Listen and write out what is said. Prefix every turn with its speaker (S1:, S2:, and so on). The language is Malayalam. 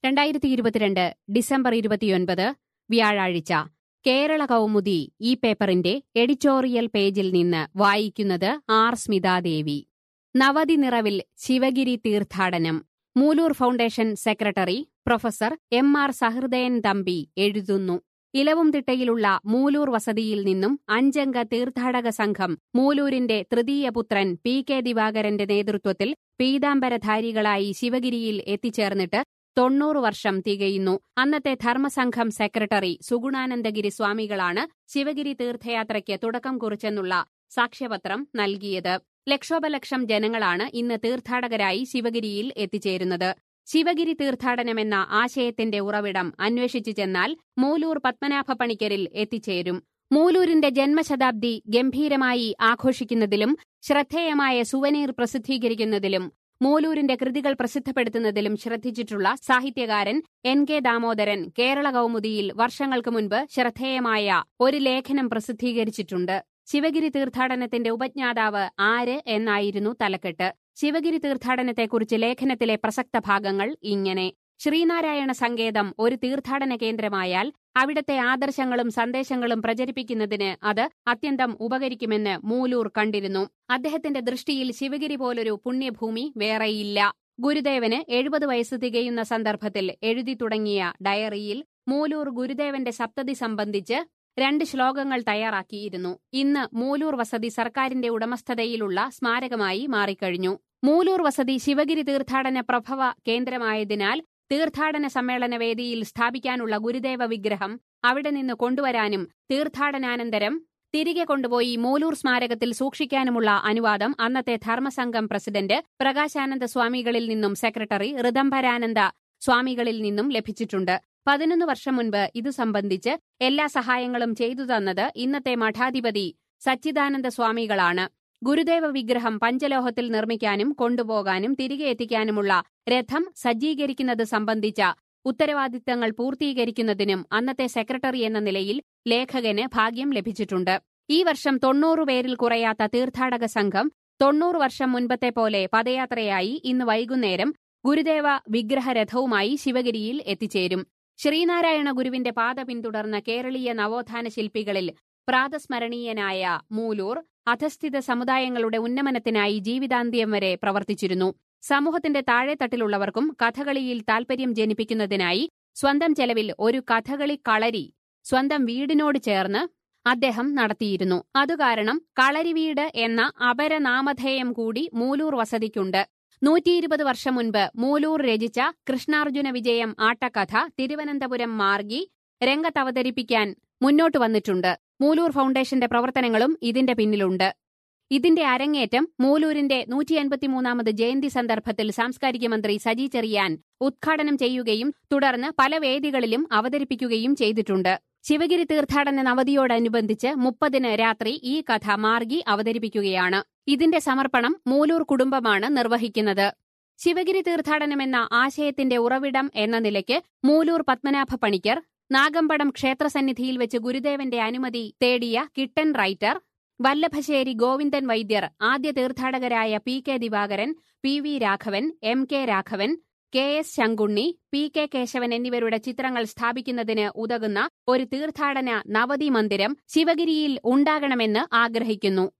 S1: രണ്ടായിരത്തി ഇരുപത്തിരണ്ട് ഡിസംബർ ഇരുപത്തിയൊൻപത് വ്യാഴാഴ്ച കേരള കൗമുദി ഈ പേപ്പറിന്റെ എഡിറ്റോറിയൽ പേജിൽ നിന്ന് വായിക്കുന്നത് ആർ സ്മിതാദേവി നവതി നിറവിൽ ശിവഗിരി തീർത്ഥാടനം Moolur foundation secretary professor M R Sahrudayan Thampi എഴുതുന്നു ഇലവുംതിട്ടയിലുള്ള മൂലൂർ വസതിയിൽ നിന്നും അഞ്ചംഗ തീർത്ഥാടക സംഘം മൂലൂരിന്റെ തൃതീയ പുത്രൻ പി കെ ദിവാകരന്റെ നേതൃത്വത്തിൽ പീതാംബരധാരികളായി ശിവഗിരിയിൽ എത്തിച്ചേർന്നിട്ട് തൊണ്ണൂറ് വർഷം തികയുന്നു അന്നത്തെ ധർമ്മസംഘം സെക്രട്ടറി സുഗുണാനന്ദഗിരി സ്വാമികളാണ് ശിവഗിരി തീർത്ഥയാത്രയ്ക്ക് തുടക്കം കുറിച്ചെന്നുള്ള സാക്ഷ്യപത്രം നൽകിയത് ലക്ഷോപലക്ഷം ജനങ്ങളാണ് ഇന്ന് തീർത്ഥാടകരായി ശിവഗിരിയിൽ എത്തിച്ചേരുന്നത് ശിവഗിരി തീർത്ഥാടനമെന്ന ആശയത്തിന്റെ ഉറവിടം അന്വേഷിച്ചു ചെന്നാൽ മൂലൂർ പത്മനാഭ പണിക്കരിൽ എത്തിച്ചേരും മൂലൂരിന്റെ ജന്മശതാബ്ദി ഗംഭീരമായി ആഘോഷിക്കുന്നതിലും ശ്രദ്ധേയമായ സുവനീർ പ്രസിദ്ധീകരിക്കുന്നതിലും മൂലൂരിന്റെ കൃതികൾ പ്രസിദ്ധപ്പെടുത്തുന്നതിലും ശ്രദ്ധിച്ചിട്ടുള്ള സാഹിത്യകാരൻ എൻ കെ ദാമോദരൻ കേരള കൗമുദിയിൽ വർഷങ്ങൾക്ക് മുൻപ് ശ്രദ്ധേയമായ ഒരു ലേഖനം പ്രസിദ്ധീകരിച്ചിട്ടുണ്ട് ശിവഗിരി തീർത്ഥാടനത്തിന്റെ ഉപജ്ഞാതാവ് ആര് എന്നായിരുന്നു തലക്കെട്ട് ശിവഗിരി തീർത്ഥാടനത്തെക്കുറിച്ച് ലേഖനത്തിലെ പ്രസക്ത ഭാഗങ്ങൾ ഇങ്ങനെ ശ്രീനാരായണ സങ്കേതം ഒരു തീർത്ഥാടന കേന്ദ്രമായാൽ അവിടത്തെ ആദർശങ്ങളും സന്ദേശങ്ങളും പ്രചരിപ്പിക്കുന്നതിന് അത് അത്യന്തം ഉപകരിക്കുമെന്ന് മൂലൂർ കണ്ടിരുന്നു അദ്ദേഹത്തിന്റെ ദൃഷ്ടിയിൽ ശിവഗിരി പോലൊരു പുണ്യഭൂമി വേറെയില്ല ഗുരുദേവന് എഴുപത് വയസ്സ് തികയുന്ന സന്ദർഭത്തിൽ എഴുതി തുടങ്ങിയ ഡയറിയിൽ മൂലൂർ ഗുരുദേവന്റെ സപ്തതി സംബന്ധിച്ച് രണ്ട് ശ്ലോകങ്ങൾ തയ്യാറാക്കിയിരുന്നു ഇന്ന് മൂലൂർ വസതി സർക്കാരിന്റെ ഉടമസ്ഥതയിലുള്ള സ്മാരകമായി മാറിക്കഴിഞ്ഞു മൂലൂർ വസതി ശിവഗിരി തീർത്ഥാടന പ്രഭവ കേന്ദ്രമായതിനാൽ തീർത്ഥാടന സമ്മേളന വേദിയിൽ സ്ഥാപിക്കാനുള്ള ഗുരുദേവ വിഗ്രഹം അവിടെ നിന്ന് കൊണ്ടുവരാനും തീർത്ഥാടനാനന്തരം തിരികെ കൊണ്ടുപോയി മൂലൂർ സ്മാരകത്തിൽ സൂക്ഷിക്കാനുമുള്ള അനുവാദം അന്നത്തെ ധർമ്മസംഘം പ്രസിഡന്റ് പ്രകാശാനന്ദ സ്വാമികളിൽ നിന്നും സെക്രട്ടറി ഋതംബരാനന്ദ സ്വാമികളിൽ നിന്നും ലഭിച്ചിട്ടുണ്ട് പതിനൊന്ന് വർഷം മുൻപ് ഇതു സംബന്ധിച്ച് എല്ലാ സഹായങ്ങളും ചെയ്തു തന്നത് ഇന്നത്തെ മഠാധിപതി സച്ചിദാനന്ദ സ്വാമികളാണ് ഗുരുദേവ വിഗ്രഹം പഞ്ചലോഹത്തിൽ നിർമ്മിക്കാനും കൊണ്ടുപോകാനും തിരികെ എത്തിക്കാനുമുള്ള രഥം സജ്ജീകരിക്കുന്നത് സംബന്ധിച്ച ഉത്തരവാദിത്തങ്ങൾ പൂർത്തീകരിക്കുന്നതിനും അന്നത്തെ സെക്രട്ടറി എന്ന നിലയിൽ ലേഖകന് ഭാഗ്യം ലഭിച്ചിട്ടുണ്ട് ഈ വർഷം തൊണ്ണൂറ് പേരിൽ കുറയാത്ത തീർത്ഥാടക സംഘം തൊണ്ണൂറ് വർഷം മുൻപത്തെ പോലെ പദയാത്രയായി ഇന്ന് വൈകുന്നേരം ഗുരുദേവ വിഗ്രഹരഥവുമായി ശിവഗിരിയിൽ എത്തിച്ചേരും ശ്രീനാരായണ ഗുരുവിന്റെ പാത പിന്തുടർന്ന കേരളീയ നവോത്ഥാന ശില്പികളിൽ പ്രാതസ്മരണീയനായ മൂലൂർ അധസ്ഥിത സമുദായങ്ങളുടെ ഉന്നമനത്തിനായി ജീവിതാന്ത്യം വരെ പ്രവർത്തിച്ചിരുന്നു സമൂഹത്തിന്റെ താഴെത്തട്ടിലുള്ളവർക്കും കഥകളിയിൽ താൽപര്യം ജനിപ്പിക്കുന്നതിനായി സ്വന്തം ചെലവിൽ ഒരു കഥകളി കളരി സ്വന്തം വീടിനോട് ചേർന്ന് അദ്ദേഹം നടത്തിയിരുന്നു അതുകാരണം കളരി വീട് എന്ന അപരനാമധേയം കൂടി മൂലൂർ വസതിക്കുണ്ട് നൂറ്റിയിരുപത് വർഷം മുൻപ് മൂലൂർ രചിച്ച കൃഷ്ണാർജുന വിജയം ആട്ടക്കഥ തിരുവനന്തപുരം മാർഗി രംഗത്തവതരിപ്പിക്കാൻ മുന്നോട്ടു വന്നിട്ടുണ്ട് മൂലൂർ ഫൗണ്ടേഷന്റെ പ്രവർത്തനങ്ങളും ഇതിന്റെ പിന്നിലുണ്ട് ഇതിന്റെ അരങ്ങേറ്റം മൂലൂരിന്റെ നൂറ്റി അൻപത്തിമൂന്നാമത് ജയന്തി സന്ദർഭത്തിൽ സാംസ്കാരിക മന്ത്രി സജി ചെറിയാൻ ഉദ്ഘാടനം ചെയ്യുകയും തുടർന്ന് പല വേദികളിലും അവതരിപ്പിക്കുകയും ചെയ്തിട്ടുണ്ട് ശിവഗിരി തീർത്ഥാടന നവതിയോടനുബന്ധിച്ച് മുപ്പതിന് രാത്രി ഈ കഥ മാർഗി അവതരിപ്പിക്കുകയാണ് ഇതിന്റെ സമർപ്പണം മൂലൂർ കുടുംബമാണ് നിർവഹിക്കുന്നത് ശിവഗിരി തീർത്ഥാടനമെന്ന ആശയത്തിന്റെ ഉറവിടം എന്ന നിലയ്ക്ക് മൂലൂർ പത്മനാഭ പണിക്കർ നാഗമ്പടം ക്ഷേത്രസന്നിധിയിൽ വെച്ച് ഗുരുദേവന്റെ അനുമതി തേടിയ കിട്ടൻ റൈറ്റർ വല്ലഭശ്ശേരി ഗോവിന്ദൻ വൈദ്യർ ആദ്യ തീർത്ഥാടകരായ P K Divakaran P V Raghavan M K Raghavan K S Sankunni P K Kesavan എന്നിവരുടെ ചിത്രങ്ങൾ സ്ഥാപിക്കുന്നതിന് ഉതകുന്ന ഒരു തീർത്ഥാടന നവതി മന്ദിരം ശിവഗിരിയിൽ ഉണ്ടാകണമെന്ന് ആഗ്രഹിക്കുന്നു